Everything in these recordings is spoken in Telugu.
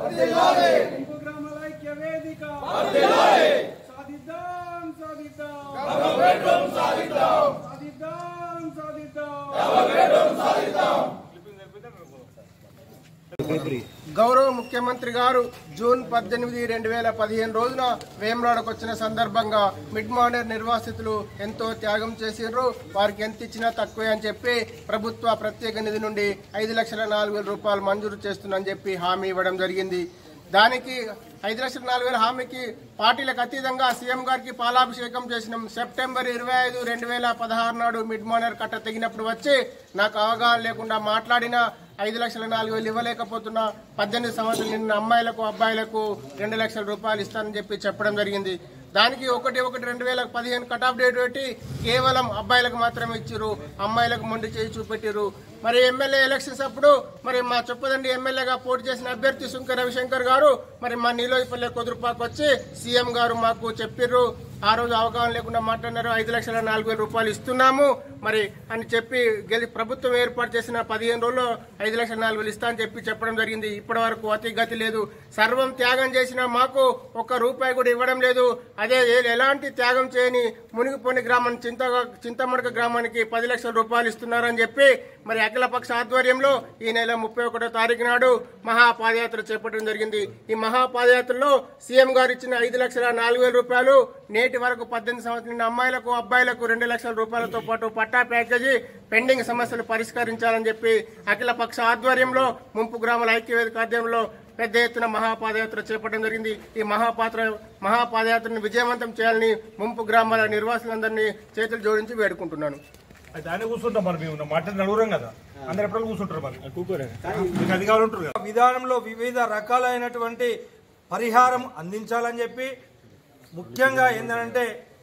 ముంపు గ్రామాల ఐక్య వేదిక సాధిద్దాం సాధిద్దాం సాధిద్దాం సాధిద్దాం గౌరవ ముఖ్యమంత్రి గారు జూన్ పద్దెనిమిది రెండు వేల పదిహేను రోజున వేమరాడకు వచ్చిన సందర్భంగా మిడ్ మార్నర్ నిర్వాసితులు ఎంతో త్యాగం చేసిండ్రు వారికి ఎంత ఇచ్చినా తక్కువే అని చెప్పి ప్రభుత్వ ప్రత్యేక నిధి నుండి ఐదు లక్షల నాలుగు వేల రూపాయలు మంజూరు చేస్తుందని చెప్పి హామీ ఇవ్వడం జరిగింది దానికి ఐదు లక్షల నాలుగు వేల హామీకి పార్టీలకు అతీతంగా సీఎం గారికి పాలాభిషేకం చేసినాం సెప్టెంబర్ ఇరవై ఐదు రెండు వేల పదహారు నాడు మిడ్ మార్నర్ కట్ట తెగినప్పుడు వచ్చి నాకు అవగాహన లేకుండా మాట్లాడిన ఐదు లక్షల నాలుగు వేలు ఇవ్వలేకపోతున్నా పద్దెనిమిది సంవత్సరాలు నిన్న అమ్మాయిలకు అబ్బాయిలకు రెండు లక్షల రూపాయలు ఇస్తానని చెప్పి చెప్పడం జరిగింది దానికి ఒకటి ఒకటి రెండు వేల పదిహేను కట్ ఆఫ్ డేట్ పెట్టి కేవలం అబ్బాయిలకు మాత్రమే ఇచ్చిర్రు అమ్మాయిలకు మొండి చేయి చూపెట్టిర్రు మరి ఎమ్మెల్యే ఎలక్షన్స్ అప్పుడు మరి మా చొప్పదండి ఎమ్మెల్యేగా పోటీ చేసిన అభ్యర్థి సుంక రవిశంకర్ గారు మరి మా నీలోపల్లె కుదురుపాకు వచ్చి సీఎం గారు మాకు చెప్పిర్రు ఆ రోజు అవగాహన లేకుండా మాట్లాడినారు ఐదు లక్షల నాలుగు వేల రూపాయలు ఇస్తున్నాము మరి అని చెప్పి గెలి ప్రభుత్వం ఏర్పాటు చేసిన పదిహేను రోజుల్లో ఐదు లక్షల నాలుగు వేలు ఇస్తా అని చెప్పి చెప్పడం జరిగింది ఇప్పటి వరకు అతి గతి లేదు సర్వం త్యాగం చేసిన మాకు ఒక్క రూపాయి కూడా ఇవ్వడం లేదు అదే ఏ- ఎలాంటి త్యాగం చేయని మునిగిపోని గ్రామం చింత చింతమడక గ్రామానికి పది లక్షల రూపాయలు ఇస్తున్నారని చెప్పి మరి అఖిలపక్ష ఆధ్వర్యంలో ఈ నెల ముప్పై ఒకటో తారీఖు నాడు మహా పాదయాత్ర చేపట్టడం జరిగింది ఈ మహా పాదయాత్రలో సీఎం గారు ఇచ్చిన ఐదు లక్షల నాలుగు వేల రూపాయలు నేటి వరకు పద్దెనిమిది సంవత్సరాల అమ్మాయిలకు అబ్బాయిలకు రెండు లక్షల రూపాయలతో పాటు పట్టా ప్యాకేజీ పెండింగ్ సమస్యలు పరిష్కరించాలని చెప్పి అఖిలపక్ష ఆధ్వర్యంలో ముంపు గ్రామాల ఐక్యవేదిక ఆధ్వర్యంలో పెద్ద ఎత్తున మహాపాదయాత్ర చేపట్టడం జరిగింది ఈ మహాపాత్ర మహాపాదయాత్రను విజయవంతం చేయాలని ముంపు గ్రామాల నిర్వాసులందరినీ చేతులు జోడించి వేడుకుంటున్నాను అయితే ఆయన కూర్చుంటాం మరి మేము మాట్లాడి నలుగురం కదా అందరు ఎప్పుడు కూర్చుంటారు మరి మీకు అది కావాలి ఉంటారు కదా విధానంలో వివిధ రకాలైనటువంటి పరిహారం అందించాలని చెప్పి ముఖ్యంగా ఏంటంటే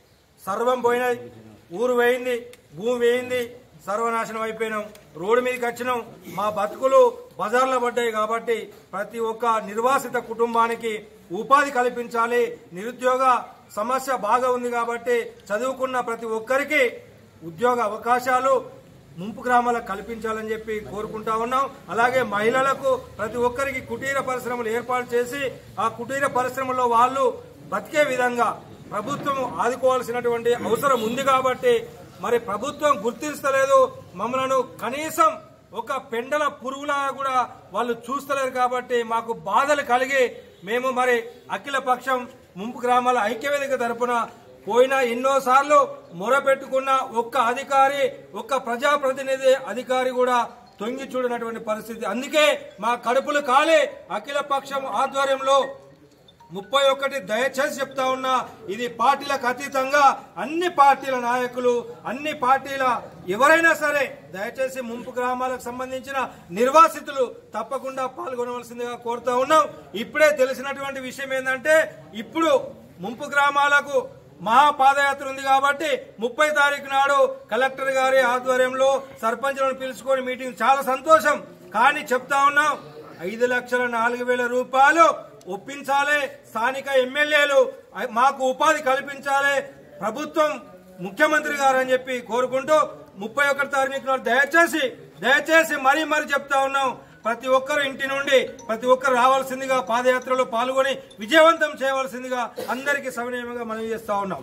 సర్వం పోయినది ఊరు వేయింది భూమి వేయింది సర్వనాశనం అయిపోయినాం రోడ్డు మీదకి వచ్చినాం మా బతుకులు బజార్లో పడ్డాయి కాబట్టి ప్రతి ఒక్క నిర్వాసిత కుటుంబానికి ఉపాధి కల్పించాలి నిరుద్యోగ సమస్య బాగా ఉంది కాబట్టి చదువుకున్న ప్రతి ఒక్కరికి ఉద్యోగ అవకాశాలు ముంపు గ్రామాలకు కల్పించాలని చెప్పి కోరుకుంటా ఉన్నాం అలాగే మహిళలకు ప్రతి ఒక్కరికి కుటీర పరిశ్రమలు ఏర్పాటు చేసి ఆ కుటీర పరిశ్రమలో వాళ్ళు బతికే విధంగా ప్రభుత్వం ఆదుకోవాల్సినటువంటి అవసరం ఉంది కాబట్టి మరి ప్రభుత్వం గుర్తిస్తలేదు మమ్మలను కనీసం ఒక పెండల పురుగులా కూడా వాళ్ళు చూస్తలేరు కాబట్టి మాకు బాధలు కలిగి మేము మరి అఖిల పక్షం ముంపు గ్రామాల ఐక్యవేదిక తరపున పోయిన ఎన్నోసార్లు మొరపెట్టుకున్న ఒక్క అధికారి ఒక్క ప్రజాప్రతినిధి అధికారి కూడా తొంగి చూడనటువంటి పరిస్థితి అందుకే మా కడుపులు కాలి అఖిల పక్షం ఆధ్వర్యంలో ముప్పై ఒకటి దయచేసి చెప్తా ఉన్నా ఇది పార్టీలకు అతీతంగా అన్ని పార్టీల నాయకులు అన్ని పార్టీల ఎవరైనా సరే దయచేసి ముంపు గ్రామాలకు సంబంధించిన నిర్వాసితులు తప్పకుండా పాల్గొనవలసిందిగా కోరుతా ఉన్నాం ఇప్పుడే తెలిసినటువంటి విషయం ఏంటంటే ఇప్పుడు ముంపు గ్రామాలకు మహాపాదయాత్ర ఉంది కాబట్టి ముప్పై తారీఖు నాడు కలెక్టర్ గారి ఆధ్వర్యంలో సర్పంచ్లను పిలుచుకొని మీటింగ్ చాలా సంతోషం కానీ చెప్తా ఉన్నాం ఐదు లక్షల నాలుగు వేల రూపాయలు ఒప్పించాలి స్థానిక ఎమ్మెల్యేలు ఐ- మాకు ఉపాధి కల్పించాలి ప్రభుత్వం ముఖ్యమంత్రి గారు అని చెప్పి కోరుకుంటూ ముప్పై ఒకటి తారీఖు నాడు దయచేసి దయచేసి మరీ మరీ చెప్తా ఉన్నాం ప్రతి ఒక్కరు ఇంటి నుండి ప్రతి ఒక్కరు రావాల్సిందిగా పాదయాత్రలో పాల్గొని విజయవంతం చేయవలసిందిగా అందరికీ సవినయంగా మనవి చేస్తా ఉన్నాం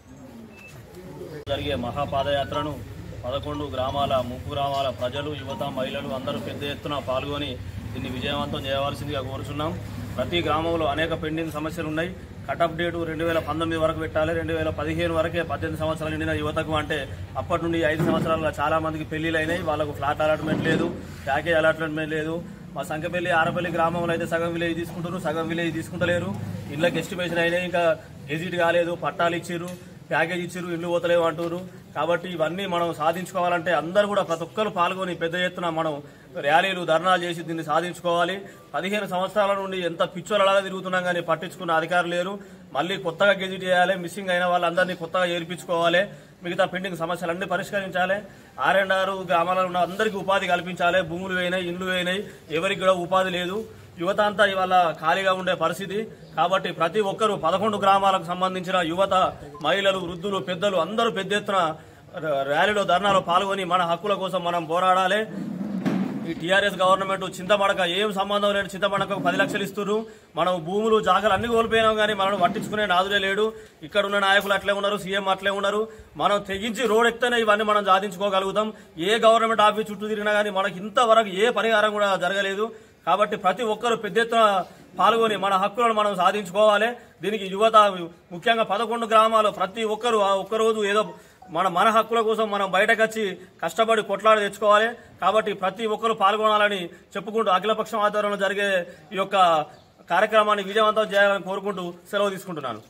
జరిగే మహాపాదయాత్రను పదకొండు గ్రామాల ముప్పు గ్రామాల ప్రజలు యువత మహిళలు అందరూ పెద్ద ఎత్తున పాల్గొని దీన్ని విజయవంతం చేయవలసిందిగా కోరుచున్నాం ప్రతి గ్రామంలో అనేక పెండింగ్ సమస్యలు ఉన్నాయి కటప్ డేటు రెండు వేల పంతొమ్మిది వరకు పెట్టాలి రెండు వేల పదిహేను వరకే పద్దెనిమిది సంవత్సరాలు నిండిన యువతకు అంటే అప్పటి నుండి ఐదు సంవత్సరాలుగా చాలా మందికి పెళ్లిళ్ళు అయినాయి వాళ్ళకు ఫ్లాట్ అలాట్మెంట్ లేదు ప్యాకేజ్ అలాట్మెంట్ లేదు మా సంకపల్లి ఆరపల్లి గ్రామంలో అయితే సగం విలేజ్ తీసుకుంటారు సగం విలేజ్ తీసుకుంటలేరు ఇళ్ళకి ఎస్టిమేషన్ అయినాయి ఇంకా ఎజిట్ కాలేదు పట్టాలు ఇచ్చిర్రు ప్యాకేజ్ ఇచ్చిర్రు ఇల్లు పోతలేవు అంటారు కాబట్టి ఇవన్నీ మనం సాధించుకోవాలంటే అందరూ కూడా ప్రతి ఒక్కరు పాల్గొని పెద్ద ఎత్తున మనం ర్యాలీలు ధర్నాలు చేసి దీన్ని సాధించుకోవాలి పదిహేను సంవత్సరాల నుండి ఎంత పిచ్చోలలాగా తిరుగుతున్నాం కానీ పట్టించుకున్న అధికారులు లేరు మళ్ళీ కొత్తగా గెజిట్ చేయాలి మిస్సింగ్ అయిన వాళ్ళందరినీ కొత్తగా ఏర్పించుకోవాలి మిగతా పెండింగ్ సమస్యలన్నీ పరిష్కరించాలి ఆర్ అండ్ ఆర్ గ్రామాలలో ఉన్న అందరికీ ఉపాధి కల్పించాలి భూములు వేయినాయి ఇండ్లు వేయినాయి ఎవరికి కూడా ఉపాధి లేదు యువత అంతా ఇవాళ ఖాళీగా ఉండే పరిస్థితి కాబట్టి ప్రతి ఒక్కరూ పదకొండు గ్రామాలకు సంబంధించిన యువత మహిళలు వృద్ధులు పెద్దలు అందరూ పెద్ద ఎత్తున ర- ర్యాలీలో ధర్నాలో పాల్గొని మన హక్కుల కోసం మనం పోరాడాలి ఈ టీఆర్ఎస్ గవర్నమెంట్ చింతపడక ఏం సంబంధం లేని చింతపడక పది లక్షలు ఇస్తున్నారు మనం భూములు జాగాలు అన్ని కోల్పోయినాం కానీ మనం పట్టించుకునే నాదులే లేడు ఇక్కడ ఉన్న నాయకులు అట్లే ఉన్నారు సీఎం అట్లే ఉన్నారు మనం తెగించి రోడ్ ఎక్కితేనే ఇవన్నీ మనం సాధించుకోగలుగుతాం ఏ గవర్నమెంట్ ఆఫీస్ చుట్టూ తిరిగినా కానీ మనకి ఇంతవరకు ఏ పరిహారం కూడా జరగలేదు కాబట్టి ప్రతి ఒక్కరు పెద్ద ఎత్తున పాల్గొని మన హక్కులను మనం సాధించుకోవాలి దీనికి యువత ముఖ్యంగా పదకొండు గ్రామాలు ప్రతి ఒక్కరు ఆ ఒక్కరోజు ఏదో మన మన హక్కుల కోసం మనం బయటకు వచ్చి కష్టపడి కొట్లాడి తెచ్చుకోవాలి కాబట్టి ప్రతి ఒక్కరు పాల్గొనాలని చెప్పుకుంటూ అఖిలపక్షం ఆధ్వర్యంలో జరిగే ఈ యొక్క కార్యక్రమాన్ని విజయవంతం చేయాలని కోరుకుంటూ సెలవు తీసుకుంటున్నాను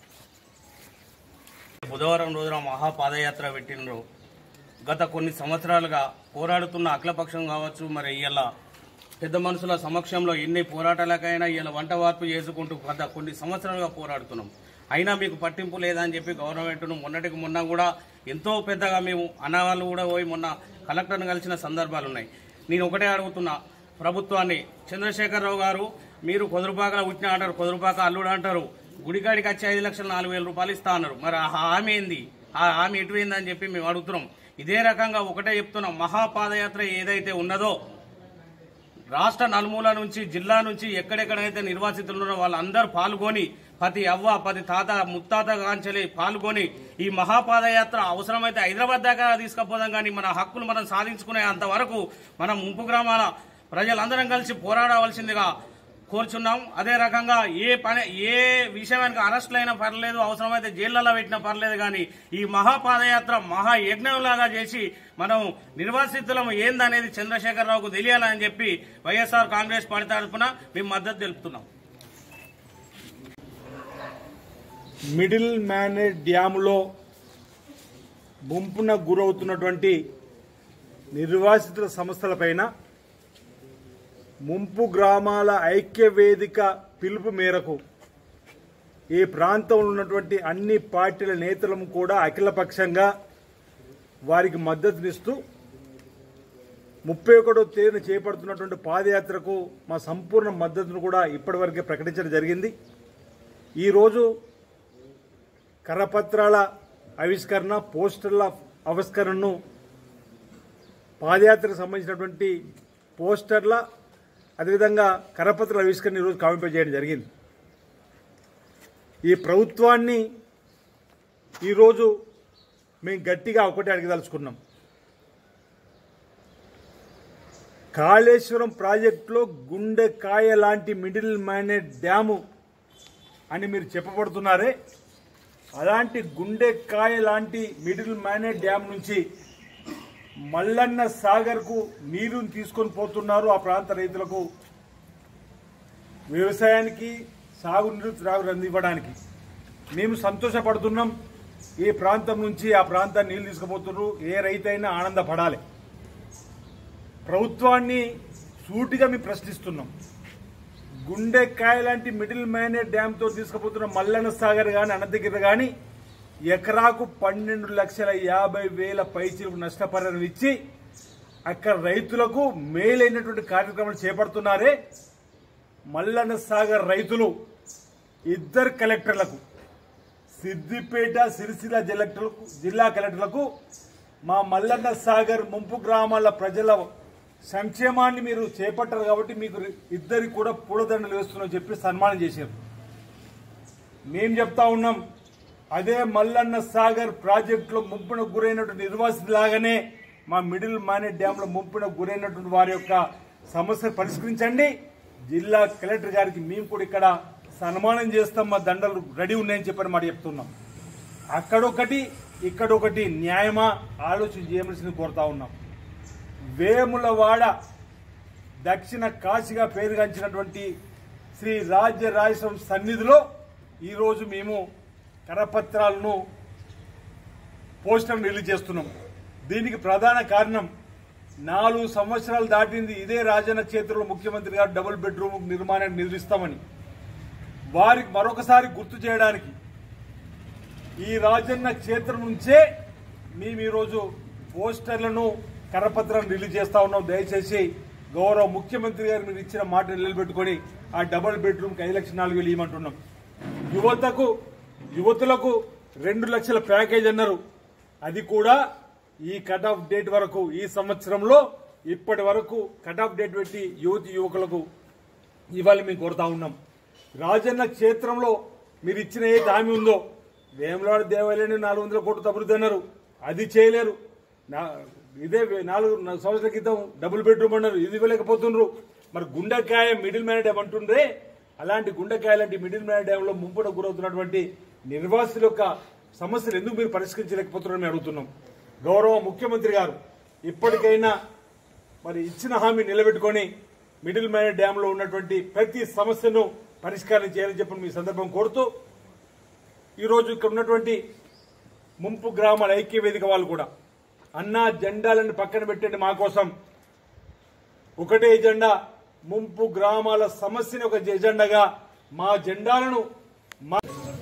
బుధవారం రోజున మహాపాదయాత్ర పెట్టినరు గత కొన్ని సంవత్సరాలుగా పోరాడుతున్న అఖిలపక్షం కావచ్చు మరి ఇలా పెద్ద మనుషుల సమక్షంలో ఎన్ని పోరాటాలకైనా ఇలా వంట వార్పు చేసుకుంటూ గత కొన్ని సంవత్సరాలుగా పోరాడుతున్నాం అయినా మీకు పట్టింపు లేదా అని చెప్పి గవర్నమెంట్ను మొన్నటికి మొన్న కూడా ఎంతో పెద్దగా మేము అన్నవాళ్ళు కూడా పోయి మొన్న కలెక్టర్ను కలిసిన సందర్భాలు ఉన్నాయి నేను ఒకటే అడుగుతున్నా ప్రభుత్వాన్ని చంద్రశేఖరరావు గారు మీరు కొదురుపాకలో పుట్టిన అంటారు కొదురుపాక అల్లుడు అంటారు గుడికాడికి వచ్చి ఐదు లక్షల నాలుగు వేల రూపాయలు ఇస్తా అన్నారు మరి ఆ హామీ ఏంది ఆ హామీ ఎటు పోయిందని చెప్పి మేము అడుగుతున్నాం ఇదే రకంగా ఒకటే చెప్తున్నాం మహాపాదయాత్ర ఏదైతే ఉన్నదో రాష్ట్ర నలుమూల నుంచి జిల్లా నుంచి ఎక్కడెక్కడైతే నిర్వాసితులు ఉన్నారో వాళ్ళందరూ పాల్గొని ప్రతి అవ్వ ప్రతి తాత ముత్తాత గాంచలి పాల్గొని ఈ మహాపాదయాత్ర అవసరమైతే హైదరాబాద్ దాకా తీసుకుపోదాం కానీ మన హక్కులు మనం సాధించుకునే అంతవరకు మనం ముంపు గ్రామాల ప్రజలందరం కలిసి పోరాడవలసిందిగా కోరుచున్నాం అదే రకంగా ఏ పని ఏ విషయానికి అరెస్టులు అయినా పర్లేదు అవసరమైతే జైళ్లలో పెట్టినా పర్లేదు కానీ ఈ మహాపాదయాత్ర మహాయజ్ఞంలాగా చేసి మనం నిర్వాసితులం ఏందనేది చంద్రశేఖరరావుకు తెలియాలని చెప్పి వైఎస్ఆర్ కాంగ్రెస్ పార్టీ తరఫున మేము మద్దతు తెలుపుతున్నాం మిడిల్ మ్యాన్ డ్యాములో ముంపున గురవుతున్నటువంటి నిర్వాసితుల సమస్యలపైన ముంపు గ్రామాల ఐక్య వేదిక పిలుపు మేరకు ఈ ప్రాంతంలో ఉన్నటువంటి అన్ని పార్టీల నేతలను కూడా అఖిలపక్షంగా వారికి మద్దతునిస్తూ ముప్పై ఒకటో తేదీన చేపడుతున్నటువంటి పాదయాత్రకు మా సంపూర్ణ మద్దతును కూడా ఇప్పటివరకే ప్రకటించడం జరిగింది ఈరోజు కరపత్రాల ఆవిష్కరణ పోస్టర్ల ఆవిష్కరణను పాదయాత్రకు సంబంధించినటువంటి పోస్టర్ల అదేవిధంగా కరపత్రాల ఆవిష్కరణ ఈరోజు కావింపజేయడం జరిగింది ఈ ప్రభుత్వాన్ని ఈరోజు మేము గట్టిగా ఒకటి అడగదలుచుకున్నాం కాళేశ్వరం ప్రాజెక్టులో గుండెకాయ లాంటి మిడిల్ మ్యానేజ్ డ్యాము అని మీరు చెప్పబడుతున్నారే అలాంటి గుండెకాయ లాంటి మిడిల్ మ్యానేజ్ డ్యామ్ నుంచి మల్లన్న సాగర్కు నీరుని తీసుకొని పోతున్నారు ఆ ప్రాంత రైతులకు వ్యవసాయానికి సాగునీరు త్రాగు అందివ్వడానికి మేము సంతోషపడుతున్నాం ఈ ప్రాంతం నుంచి ఆ ప్రాంతాన్ని నీళ్లు తీసుకుపోతున్నారు ఏ రైతైనా ఆనందపడాలి ప్రభుత్వాన్ని సూటిగా మేము ప్రశ్నిస్తున్నాం గుండెకాయ లాంటి మిడిల్ మ్యానేజ్ డ్యామ్తో తీసుకుపోతున్న మల్లన్న సాగర్ కానీ అనంతగిరి కానీ ఎకరాకు పన్నెండు లక్షల యాభై వేల పైచీలకు నష్టపరిహారం ఇచ్చి అక్కడ రైతులకు మేలైనటువంటి కార్యక్రమాలు చేపడుతున్నారే మల్లన్న సాగర్ రైతులు ఇద్దరు కలెక్టర్లకు సిద్దిపేట సిరిసిల్ల జిల్లాలకు జిల్లా కలెక్టర్లకు మా మల్లన్న సాగర్ ముంపు గ్రామాల ప్రజల సంక్షేమాన్ని మీరు చేపట్టారు కాబట్టి మీకు ఇద్దరికి కూడా పూలదండలు వేస్తున్నామని చెప్పి సన్మానం చేశారు మేము చెప్తా ఉన్నాం అదే మల్లన్న సాగర్ ప్రాజెక్టులో ముంపునకు గురైనటువంటి నిర్వాసితులాగానే మా మిడిల్ మానే డ్యాంలో ముంపునకు గురైనటువంటి వారి యొక్క సమస్య పరిష్కరించండి జిల్లా కలెక్టర్ గారికి మేము కూడా ఇక్కడ సన్మానం చేస్తాం మా దండలు రెడీ ఉన్నాయని చెప్పని మాట చెప్తున్నాం అక్కడొకటి ఇక్కడొకటి న్యాయమా ఆలోచన చేయవలసింది కోరుతా ఉన్నాం వేములవాడ దక్షిణ కాశీగా పేరుగాంచినటువంటి శ్రీ రాజ్యరాజేశ్వరం సన్నిధిలో ఈరోజు మేము కరపత్రాలను పోస్టర్ను రిలీజ్ చేస్తున్నాం దీనికి ప్రధాన కారణం నాలుగు సంవత్సరాలు దాటింది ఇదే రాజన్న చేతుల్లో ముఖ్యమంత్రి గారు డబుల్ బెడ్రూమ్ నిర్మాణాన్ని నిర్మిస్తామని వారికి మరొకసారి గుర్తు చేయడానికి ఈ రాజన్న క్షేత్రం నుంచే మేము ఈరోజు పోస్టర్లను కరపత్రాలను రిలీజ్ చేస్తా ఉన్నాం దయచేసి గౌరవ ముఖ్యమంత్రి గారు మీరు ఇచ్చిన మాట నిలబెట్టుకొని ఆ డబుల్ బెడ్రూమ్కి ఐదు లక్షల నాలుగు వేలు ఇవ్వమంటున్నాం యువతకు యువతులకు రెండు లక్షల ప్యాకేజ్ అన్నారు అది కూడా ఈ కట్ ఆఫ్ డేట్ వరకు ఈ సంవత్సరంలో ఇప్పటి వరకు కట్ ఆఫ్ డేట్ పెట్టి యువతి యువకులకు ఇవాళ మేము కోరుతా ఉన్నాం రాజన్న క్షేత్రంలో మీరు ఇచ్చిన ఏ హామీ ఉందో వేములవాడ దేవాలయాన్ని నాలుగు వందల కోట్లు అభివృద్ధి అన్నారు అది చేయలేరు నా ఇదే వే- నాలుగు నాలుగు సంవత్సరాల క్రితం డబుల్ బెడ్రూమ్ అన్నారు ఇది ఇవ్వలేకపోతున్నారు మరి గుండెకాయ మిడిల్ మ్యాన్ డ్యామ్ అంటుండ్రే అలాంటి గుండెకాయ లాంటి మిడిల్ మ్యాన్ డ్యామ్ లో ముంపున గురవుతున్నటువంటి నిర్వాసితుల యొక్క సమస్యలు ఎందుకు మీరు పరిష్కరించలేకపోతున్నారని మేము అడుగుతున్నాం గౌరవ ముఖ్యమంత్రి గారు ఇప్పటికైనా మరి ఇచ్చిన హామీ నిలబెట్టుకొని మిడిల్ మ్యాన్ డ్యామ్ లో ఉన్నటువంటి ప్రతి సమస్యను పరిష్కారం చేయాలని చెప్పి మీ సందర్భం కోరుతూ ఈరోజు ఇక్కడ ఉన్నటువంటి ముంపు గ్రామాల ఐక్య వేదిక వాళ్ళు కూడా అన్నా జెండాలను పక్కన పెట్టండి మా కోసం ఒకటే ఎజెండా ముంపు గ్రామాల సమస్యని ఒక ఎజెండాగా మా జెండాలను మా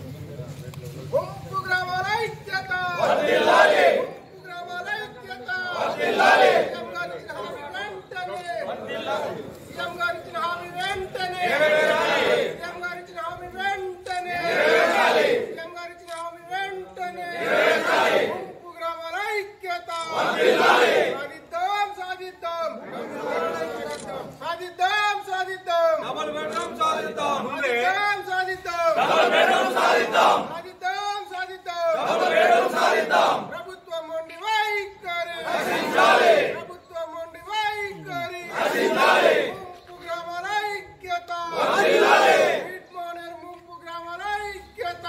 ముంపు గ్రామాల ఐక్యత ముంపు గ్రామాల ఐక్యత సీఎం గారు ఇచ్చిన హామీ వెంటనే సీఎం గారు ఇచ్చిన హామీ వెంటనే సీఎం గారు ఇచ్చిన హామీ వెంటనే సీఎం గారు ఇచ్చిన హామీ వెంటనే ముంపు గ్రామాల ఐక్యత సాధిద్దాం సాధిద్దాం సాధిద్దాం సాధిద్దాం డబుల్ బెడ్రూమ్ సాధిద్దాం సాధిద్దాం సాధిద్దాం సాధిద్దాం సాధిద్దాం ప్రభుత్వం మొండి వైఖరి ప్రభుత్వం మొండి వైఖరి ముంపు గ్రామాల ఐక్యత మిడ్ మోనర్ ముంపు గ్రామాల ఐక్యత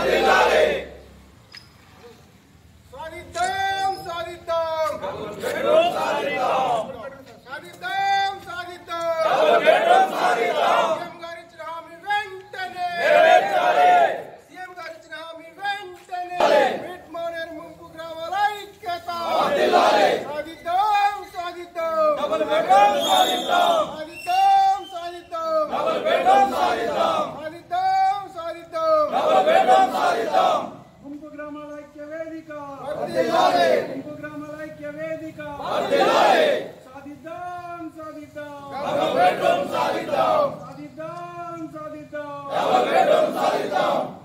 సాధిద్దాం సాధిద్దాం సాధిద్దాం సాధిద్దాం సీఎం గారు ఇచ్చిన హామీ వెంటనే సీఎం గారు ఇచ్చిన హామీ వెంటనే మిడ్ మోనర్ ముంపు గ్రామాల ఐక్యత సాధిద్దాం సాధిద్దాం సాధిద్దాం సాధిద్దాం సాధిద్దాం సాధిద్దాం ముంపు గ్రామాల ఐక్య వేదిక వర్ధిల్లాలి. ముంపు గ్రామాల ఐక్య వేదిక సాధిద్దాం సాధిద్దాం సాధిద్దాం సాధిద్దాం